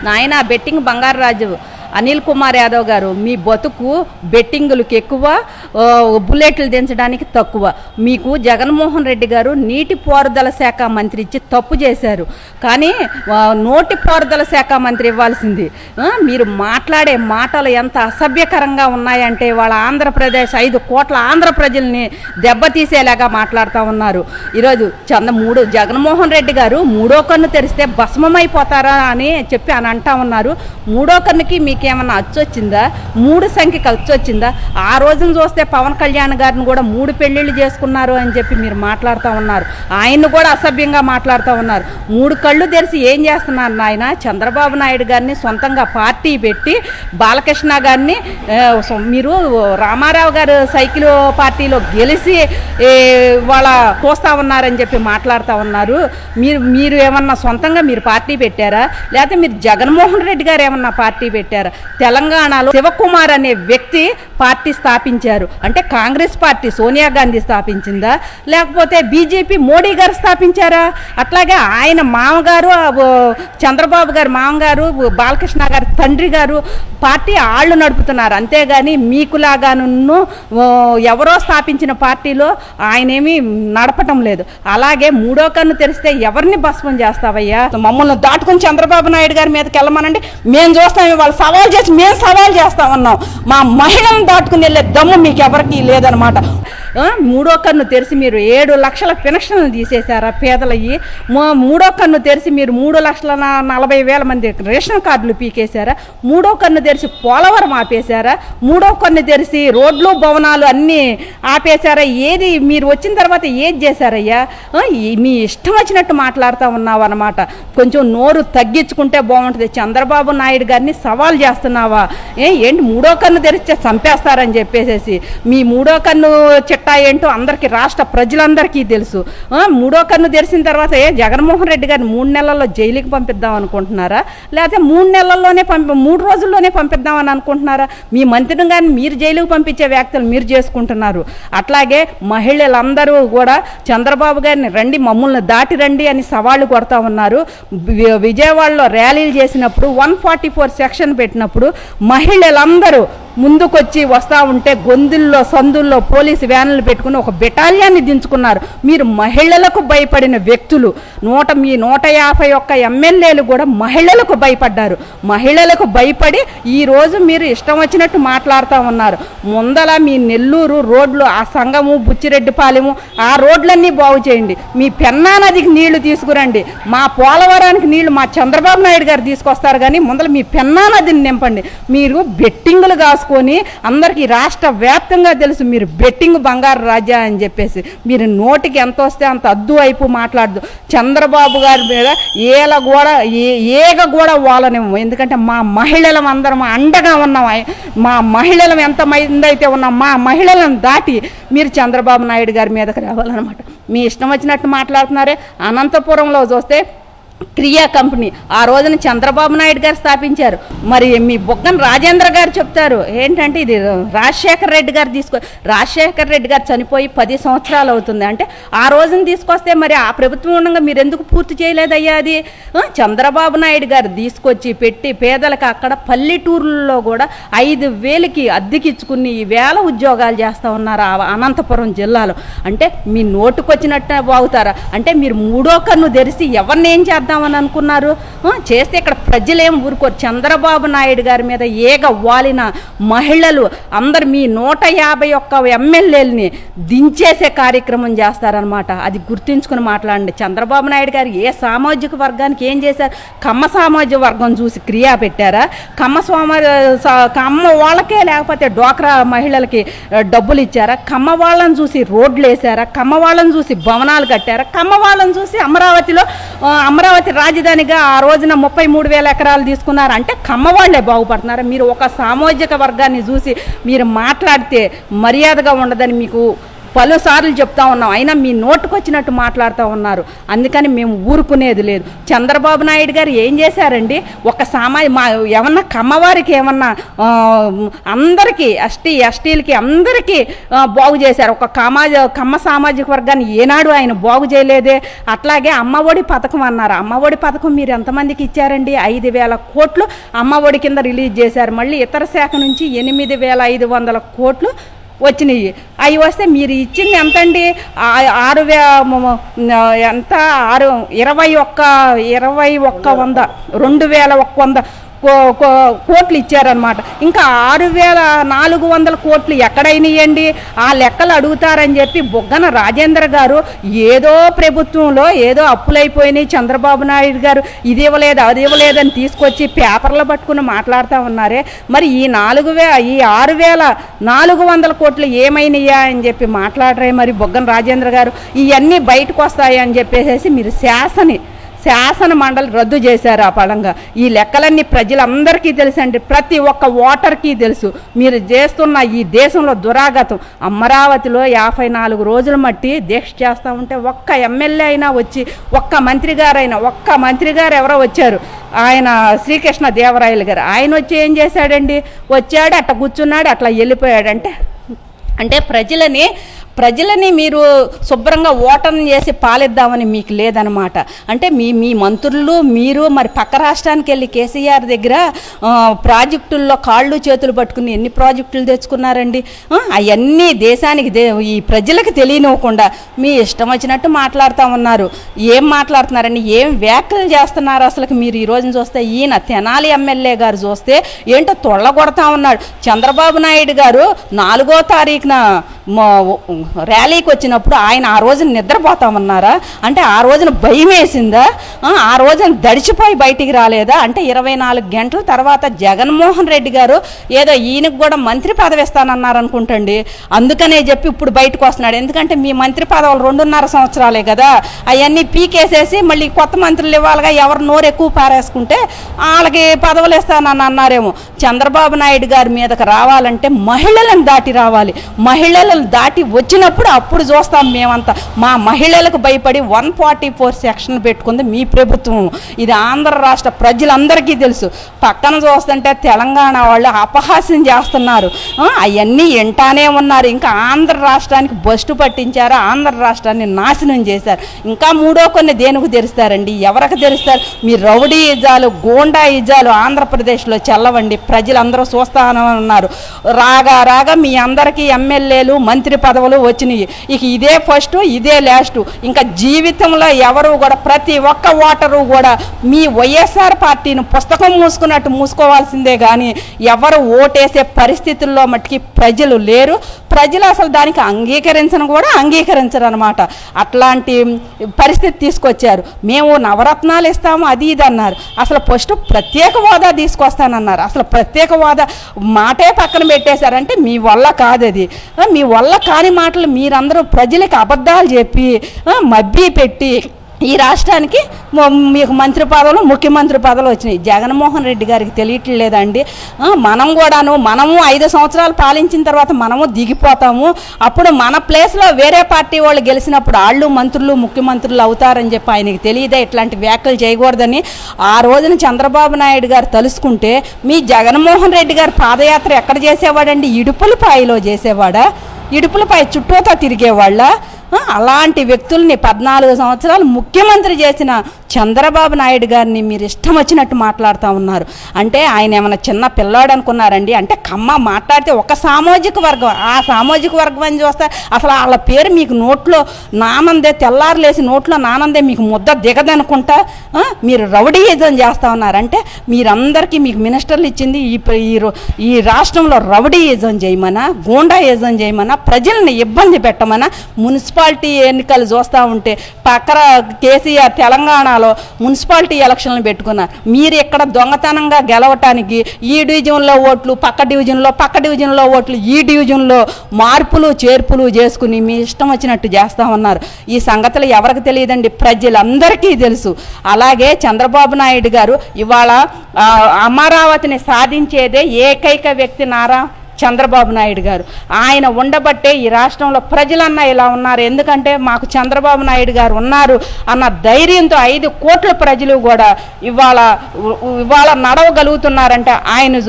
నాయన బెట్టింగ్ బంగారు రాజు అనిల్ కుమార్ యాదవ్ గారు మీ బతుకు బెట్టింగులకు ఎక్కువ ఆ, బుల్లెట్లు దించడానికి తక్కువ మీకు జగన్మోహన్ రెడ్డి గారు నీటి పారుదల శాఖ మంత్రి ఇచ్చి తప్పు చేశారు కానీ ఆ, నోటి పారుదల శాఖ మంత్రి ఇవ్వాల్సింది ఆ, మీరు మాట్లాడే మాటలు ఎంత అసభ్యకరంగా ఉన్నాయంటే వాళ్ళ ఆంధ్రప్రదేశ్ ఐదు కోట్ల ఆంధ్ర ప్రజల్ని దెబ్బతీసేలాగా మాట్లాడుతూ ఉన్నారు ఈరోజు చంద మూడు జగన్మోహన్ రెడ్డి గారు మూడో కన్ను తెరిస్తే భస్మమైపోతారా అని చెప్పి అని అంటా ఉన్నారు మూడో కన్నుకి మీకేమన్నా అచ్చొచ్చిందా మూడు సంఖ్యకి అచ్చొచ్చిందా ఆ రోజున చూస్తే పవన్ కళ్యాణ్ గారిని కూడా మూడు పెళ్ళిళ్ళు చేసుకున్నారు అని చెప్పి మీరు మాట్లాడుతూ ఉన్నారు ఆయన్ని కూడా అసభ్యంగా మాట్లాడుతూ ఉన్నారు మూడు కళ్ళు తెరిచి ఏం చేస్తున్నారు నాయన చంద్రబాబు నాయుడు గారిని సొంతంగా పార్టీ పెట్టి బాలకృష్ణ గారిని ఆ, సొ- మీరు రామారావు గారు సైకిల్ పార్టీలో గెలిచి ఏ, వాళ్ళ చూస్తా ఉన్నారని చెప్పి మాట్లాడుతూ ఉన్నారు మీరు మీరు ఏమన్నా సొంతంగా మీరు పార్టీ పెట్టారా లేకపోతే మీరు జగన్మోహన్ రెడ్డి గారు ఏమన్నా పార్టీ పెట్టారా తెలంగాణలో శివకుమార్ అనే వ్యక్తి పార్టీ స్థాపించారు అంటే కాంగ్రెస్ పార్టీ సోనియా గాంధీ స్థాపించిందా లేకపోతే బీజేపీ మోడీ గారు స్థాపించారా అట్లాగే ఆయన మామగారు ఆ, ఓ, చంద్రబాబు గారు మామగారు ఓ, బాలకృష్ణ గారు తండ్రి గారు పార్టీ ఆళ్ళు నడుపుతున్నారు అంతేగాని మీకులాగాను ఓ, ఎవరో స్థాపించిన పార్టీలో ఆయనేమి నడపటం లేదు అలాగే మూడో కన్ను తెరిస్తే ఎవరిని భస్మం చేస్తావయ్యా మమ్మల్ని దాటుకుని చంద్రబాబు నాయుడు గారి మీదకి వెళ్ళమనండి మేము చూస్తాం వాళ్ళు సవాల్ చేసి మేము సవాల్ చేస్తామన్నాం మా మహిళలను దాటుకుని వెళ్ళే దమ్ము మీకు ఎవరికి లేదనమాట ఆ, మూడో కన్ను తెరిచి మీరు ఏడు లక్షల పెన్షన్లు తీసేశారా పేదలయ్యి మూ- మూడో కన్ను తెరిచి మీరు మూడు లక్షల నా- నలభై వేల మంది రేషన్ కార్డులు పీకేశారా మూడో కన్ను తెరిచి పోలవరం ఆపేశారా మూడో కన్ను తెరిచి రోడ్లు భవనాలు అన్నీ ఆపేశారా ఏది మీరు వచ్చిన తర్వాత ఏది చేశారయ్యా ఆ, ఈ- మీ ఇష్టం వచ్చినట్టు మాట్లాడుతూ ఉన్నావు అనమాట కొంచెం నోరు తగ్గించుకుంటే బాగుంటుంది చంద్రబాబు నాయుడు గారిని సవాల్ చేస్తున్నావా ఏ ఏంటి మూడో కన్ను తెరిస్తే చంపేస్తారని చెప్పేసేసి మీ మూడో కన్ను చిట్టా ఏంటో అందరికీ రాష్ట్ర ప్రజలందరికీ తెలుసు ఆ, మూడో కన్ను తెరిచిన తర్వాత ఏ జగన్మోహన్ రెడ్డి గారిని మూడు నెలల్లో జైలుకి పంపిద్దాం అనుకుంటున్నారా లేకపోతే మూడు నెలల్లోనే పంపి మూడు రోజుల్లోనే పంపిద్దామని అనుకుంటున్నారా మీ మంత్రిని కానీ మీరు జైలుకి పంపించే వ్యాఖ్యలు మీరు చేసుకుంటున్నారు అట్లాగే మహిళలందరూ కూడా చంద్రబాబు గారిని రండి మమ్మల్ని దాటి రండి అని సవాళ్ళు కొడతా ఉన్నారు వి- విజయవాడలో ర్యాలీలు చేసినప్పుడు వన్ ఫార్టీ ఫోర్ సెక్షన్ పెట్టినప్పుడు మహిళలందరూ ముందుకొచ్చి వస్తూ ఉంటే గొంతుల్లో సందుల్లో పోలీసు వ్యాన్లు పెట్టుకుని ఒక బెటాలియాన్ని దించుకున్నారు మీరు మహిళలకు భయపడిన వ్యక్తులు నూట మీ నూట యాభై ఒక్క ఎమ్మెల్యేలు కూడా మహిళలకు భయపడ్డారు మహిళలకు భయపడి ఈ రోజు మీరు ఇష్టం వచ్చినట్టు మాట్లాడుతూ ఉన్నారు ముందల మీ నెల్లూరు రోడ్లు ఆ సంగము బుచ్చిరెడ్డిపాలెము ఆ రోడ్లన్నీ బాగు చేయండి మీ పెన్నా నదికి నీళ్లు తీసుకురండి మా పోలవరానికి నీళ్లు మా చంద్రబాబు నాయుడు గారు తీసుకొస్తారు కానీ ముందర మీ పెన్నా నదిని నింపండి మీరు బెట్టింగులు కాసుకొని అందరికీ రాష్ట్ర వ్యాప్తంగా తెలుసు మీరు బెట్టింగ్ బంగారు రాజా అని చెప్పేసి మీరు నోటికి ఎంత వస్తే అంత అద్దు అయిపు మాట్లాడదు చంద్రబాబు గారి మీద ఏల కూడా ఏ- ఏగ కూడా వాళ్ళనివ్వము ఎందుకంటే మా మహిళలం అందరం అండగా ఉన్నాం ఆయ- మా మహిళలం ఎంత మంది అయితే ఉన్నాం మా మహిళలను దాటి మీరు చంద్రబాబు నాయుడు గారి మీదకి రావాలన్నమాట మీ ఇష్టం వచ్చినట్టు మాట్లాడుతున్నారే అనంతపురంలో చూస్తే క్రియా కంపెనీ ఆ రోజున చంద్రబాబు నాయుడు గారు స్థాపించారు మరి మీ బొగ్గన రాజేంద్ర గారు చెప్తారు ఏంటంటే ఇది రాజశేఖర్ రెడ్డి గారు తీసుకో రాజశేఖర్ రెడ్డి గారు చనిపోయి పది సంవత్సరాలు అవుతుంది అంటే ఆ రోజున తీసుకొస్తే మరి ఆ ప్రభుత్వం ఉండగా మీరు ఎందుకు పూర్తి చేయలేదయ్యా అది ఆ, చంద్రబాబు నాయుడు గారు తీసుకొచ్చి పెట్టి పేదలకు అక్కడ పల్లెటూరుల్లో కూడా ఐదు వేలకి అద్దెకిచ్చుకుని ఈ వేల ఉద్యోగాలు చేస్తూ ఉన్నారు ఆ అనంతపురం జిల్లాలో అంటే మీ నోటుకొచ్చినట్టు బాగుతారా అంటే మీరు మూడో కన్ను తెరిచి ఎవరిని ఏం చేద్దామని అనుకున్నారు ఆ, చేస్తే ఇక్కడ ప్రజలేం ఊరుకోరు చంద్రబాబు నాయుడు గారి మీద ఏగ వాలిన మహిళలు అందరు మీ నూట యాభై ఒక్క ఎమ్మెల్యేలని దించేసే కార్యక్రమం చేస్తారనమాట అది గుర్తుంచుకుని మాట్లాడండి చంద్రబాబు నాయుడు గారు ఏ సామాజిక వర్గానికి ఏం చేశారు కమ్మ సామాజిక వర్గం చూసి క్రియా పెట్టారా కమ్మ సోమ స- కమ్మ వాళ్ళకే లేకపోతే డ్వాక్రా మహిళలకి ఆ, డబ్బులు ఇచ్చారా కమ్మ వాళ్ళని చూసి రోడ్లు వేసారా కమ్మ వాళ్ళని చూసి భవనాలు కట్టారా కమ్మ వాళ్ళని చూసి అమరావతిలో ఆ, అమరావతి రాజధానిగా ఆ రోజున ముప్పై మూడు వేల ఎకరాలు తీసుకున్నారు అంటే కమ్మ వాళ్ళే బాగుపడుతున్నారు మీరు ఒక సామాజిక వర్గాన్ని చూసి మీరు మాట్లాడితే మర్యాదగా ఉండదని మీకు పలుసార్లు చెప్తా ఉన్నాం అయినా మీ నోటుకు వచ్చినట్టు మాట్లాడుతూ ఉన్నారు అందుకని మేము ఊరుకునేది లేదు చంద్రబాబు నాయుడు గారు ఏం చేశారండి ఒక సామా మా ఏమన్నా కమ్మవారికి ఏమన్నా ఆ, అందరికీ ఎస్టీ ఎస్టీలకి అందరికీ ఆ, బాగు చేశారు ఒక కమాజ కమ్మ సామాజిక వర్గాన్ని ఏనాడు ఆయన బాగు చేయలేదే అట్లాగే అమ్మఒడి పథకం అన్నారు అమ్మఒడి పథకం మీరు ఎంతమందికి ఇచ్చారండి ఐదు వేల కోట్లు అమ్మఒడి కింద రిలీజ్ చేశారు మళ్ళీ ఇతర శాఖ నుంచి ఎనిమిది వేల ఐదు వందల కోట్లు వచ్చినాయి అవి వస్తే మీరు ఇచ్చింది ఎంతండి ఆ- ఆరు వే మ- మ- ఎంత ఆరు ఇరవై ఒక్క ఇరవై ఒక్క వంద రెండు వేల ఒక్క వంద కో- కో- కోట్లు ఇచ్చారనమాట ఇంకా ఆరు వేల నాలుగు వందల కోట్లు ఎక్కడైనాయండి ఆ లెక్కలు అడుగుతారని చెప్పి బొగ్గన రాజేంద్ర గారు ఏదో ప్రభుత్వంలో ఏదో అప్పులైపోయినాయి చంద్రబాబు నాయుడు గారు ఇది ఇవ్వలేదు అది ఇవ్వలేదని తీసుకొచ్చి పేపర్లో పట్టుకుని మాట్లాడుతూ ఉన్నారే మరి ఈ నాలుగు వే ఈ ఆరు వేల నాలుగు వందల కోట్లు ఏమైనాయా అని చెప్పి మాట్లాడరే మరి బొగ్గన రాజేంద్ర గారు ఇవన్నీ బయటకు వస్తాయి అని చెప్పేసి మీరు శాసని శాసన మండలి రద్దు చేశారు ఆ పడంగా ఈ లెక్కలన్నీ ప్రజలందరికీ తెలుసండి ప్రతి ఒక్క ఓటర్కి తెలుసు మీరు చేస్తున్న ఈ దేశంలో దురాగతం అమరావతిలో యాభై నాలుగు రోజుల మట్టి దీక్ష చేస్తూ ఉంటే ఒక్క ఎమ్మెల్యే అయినా వచ్చి ఒక్క మంత్రి గారైనా ఒక్క మంత్రి గారు ఎవరో వచ్చారు ఆయన శ్రీకృష్ణ దేవరాయలు గారు ఆయన వచ్చి ఏం చేశాడండి వచ్చాడు అట్లా కూర్చున్నాడు అట్లా వెళ్ళిపోయాడు అంటే అంటే ప్రజలని ప్రజలని మీరు శుభ్రంగా ఓటర్ని చేసి పాలిద్దామని మీకు లేదనమాట అంటే మీ మీ మంత్రులు మీరు మరి పక్క రాష్ట్రానికి వెళ్ళి కేసీఆర్ దగ్గర ఆ, ప్రాజెక్టుల్లో కాళ్ళు చేతులు పట్టుకుని ఎన్ని ప్రాజెక్టులు తెచ్చుకున్నారండి అవన్నీ దేశానికి దే ఈ ప్రజలకు తెలియనివ్వకుండా మీ ఇష్టం వచ్చినట్టు మాట్లాడుతూ ఉన్నారు ఏం మాట్లాడుతున్నారండి ఏం వ్యాఖ్యలు చేస్తున్నారు అసలు మీరు ఈ రోజున చూస్తే ఈయన తెనాలి ఎమ్మెల్యే గారు చూస్తే ఏంటో తొళ్ళగొడతా ఉన్నాడు చంద్రబాబు నాయుడు గారు నాలుగో తారీఖున మా- ర్యాలీకి వచ్చినప్పుడు ఆయన ఆ రోజున నిద్రపోతామన్నారా అంటే ఆ రోజున భయం వేసిందా ఆ, ఆ రోజున దడిచిపోయి బయటికి రాలేదా అంటే ఇరవై నాలుగు గంటల తర్వాత జగన్మోహన్ రెడ్డి గారు ఏదో ఈయనకు కూడా మంత్రి పదవి ఇస్తానన్నారు అనుకుంటండి అందుకనే చెప్పి ఇప్పుడు బయటకు వస్తున్నాడు ఎందుకంటే మీ మంత్రి పదవులు రెండున్నర సంవత్సరాలే కదా అవన్నీ పీకేసేసి మళ్ళీ కొత్త మంత్రులు ఇవ్వాలిగా ఎవరు నోరు ఎక్కువ పారేసుకుంటే వాళ్ళకి పదవులు ఇస్తానని అన్నారేమో చంద్రబాబు నాయుడు గారి మీదకి రావాలంటే మహిళలను దాటి రావాలి మహిళలను దాటి వచ్చినప్పుడు అప్పుడు చూస్తాం మేమంతా మా మహిళలకు భయపడి వన్ ఫార్టీ ఫోర్ సెక్షన్ పెట్టుకుంది మీ ప్రభుత్వం ఇది ఆంధ్ర రాష్ట్ర ప్రజలందరికీ తెలుసు పక్కన చూస్తుంటే తెలంగాణ వాళ్ళు అపహాస్యం చేస్తున్నారు అవన్నీ వింటానే ఉన్నారు ఇంకా ఆంధ్ర రాష్ట్రానికి బస్టు పట్టించారు ఆంధ్ర రాష్ట్రాన్ని నాశనం చేశారు ఇంకా మూడో కొన్ని దేనికి తెరుస్తారండి ఎవరికి తెరుస్తారు మీ రౌడీ ఇజాలు గోండా ఇజాలు ఆంధ్రప్రదేశ్లో చెల్లవండి ప్రజలందరూ చూస్తానే ఉన్నారు రాగా రాగా మీ అందరికీ ఎమ్మెల్యేలు మంత్రి పదవులు వచ్చినాయి ఇక ఇదే ఫస్ట్ ఇదే లాస్ట్ ఇంకా జీవితంలో ఎవరు కూడా ప్రతి ఒక్క ఓటరు కూడా మీ వైఎస్ఆర్ పార్టీని పుస్తకం మూసుకున్నట్టు మూసుకోవాల్సిందే కానీ ఎవరు ఓటేసే పరిస్థితుల్లో మట్టుకి ప్రజలు లేరు ప్రజలు అసలు దానికి అంగీకరించను కూడా అంగీకరించరు అనమాట అట్లాంటి పరిస్థితి తీసుకొచ్చారు మేము నవరత్నాలు ఇస్తాము అది ఇది అన్నారు అసలు ఫస్ట్ ప్రత్యేక హోదా తీసుకొస్తానన్నారు అసలు ప్రత్యేక హోదా మాటే పక్కన పెట్టేశారంటే మీ వల్ల కాదు అది ఆ, మీ వల్ల కాని మాటలు మీరందరూ ప్రజలకు అబద్ధాలు చెప్పి ఆ, మభ్య పెట్టి ఈ రాష్ట్రానికి మొ- మీకు మంత్రి పదవులు ముఖ్యమంత్రి పదవులు వచ్చినాయి జగన్మోహన్ రెడ్డి గారికి తెలియట్లేదండి ఆ, మనం కూడాను మనము ఐదు సంవత్సరాలు పాలించిన తర్వాత మనము దిగిపోతాము అప్పుడు మన ప్లేస్లో వేరే పార్టీ వాళ్ళు గెలిచినప్పుడు వాళ్ళు మంత్రులు ముఖ్యమంత్రులు అవుతారని చెప్పి ఆయనకి తెలియదే ఇట్లాంటి వ్యాఖ్యలు చేయకూడదని ఆ రోజున చంద్రబాబు నాయుడు గారు తలుసుకుంటే మీ జగన్మోహన్ రెడ్డి గారు పాదయాత్ర ఎక్కడ చేసేవాడండి ఇడుపులపాయలో చేసేవాడా ఇడుపులపై చుట్టూతో తిరిగేవాళ్ళ ఆ, అలాంటి వ్యక్తుల్ని పద్నాలుగు సంవత్సరాలు ముఖ్యమంత్రి చేసిన చంద్రబాబు నాయుడు గారిని మీరు ఇష్టం వచ్చినట్టు మాట్లాడుతూ ఉన్నారు అంటే ఆయన ఏమైనా చిన్న పిల్లాడు అనుకున్నారండి అంటే కమ్మ మాట్లాడితే ఒక సామాజిక వర్గం ఆ సామాజిక వర్గం అని చూస్తే అసలు వాళ్ళ పేరు మీకు నోట్లో నానందే తెల్లారులేసి నోట్లో నానందే మీకు ముద్ద దిగదనుకుంటా ఆ, మీరు రౌడీయిజం చేస్తూ ఉన్నారంటే మీరందరికీ మీకు మినిస్టర్లు ఇచ్చింది ఈ ప్ర- ఈ రో- ఈ రాష్ట్రంలో రౌడీయిజం చేయమనా గూండాయిజం చేయమనా ప్రజల్ని ఇబ్బంది పెట్టమనా మున్సిపాలిటీ ఎన్నికలు చూస్తూ ఉంటే పక్కన కేసీఆర్ తెలంగాణలో మున్సిపాలిటీ ఎలక్షన్లు పెట్టుకున్నారు మీరు ఇక్కడ దొంగతనంగా గెలవటానికి ఈ డివిజన్లో ఓట్లు పక్క డివిజన్లో పక్క డివిజన్లో ఓట్లు ఈ డివిజన్లో మార్పులు చేర్పులు చేసుకుని మీ ఇష్టం వచ్చినట్టు చేస్తూ ఉన్నారు ఈ సంగతులు ఎవరికి తెలియదండి ప్రజలందరికీ తెలుసు అలాగే చంద్రబాబు నాయుడు గారు ఇవాళ ఆ, అమరావతిని సాధించేదే ఏకైక వ్యక్తి నారా చంద్రబాబు నాయుడు గారు ఆయన ఉండబట్టే ఈ రాష్ట్రంలో ప్రజలన్నా ఇలా ఉన్నారు ఎందుకంటే మాకు చంద్రబాబు నాయుడు గారు ఉన్నారు అన్న ధైర్యంతో ఐదు కోట్ల ప్రజలు కూడా ఇవాళ ఇవాళ నడవగలుగుతున్నారంటే ఆయన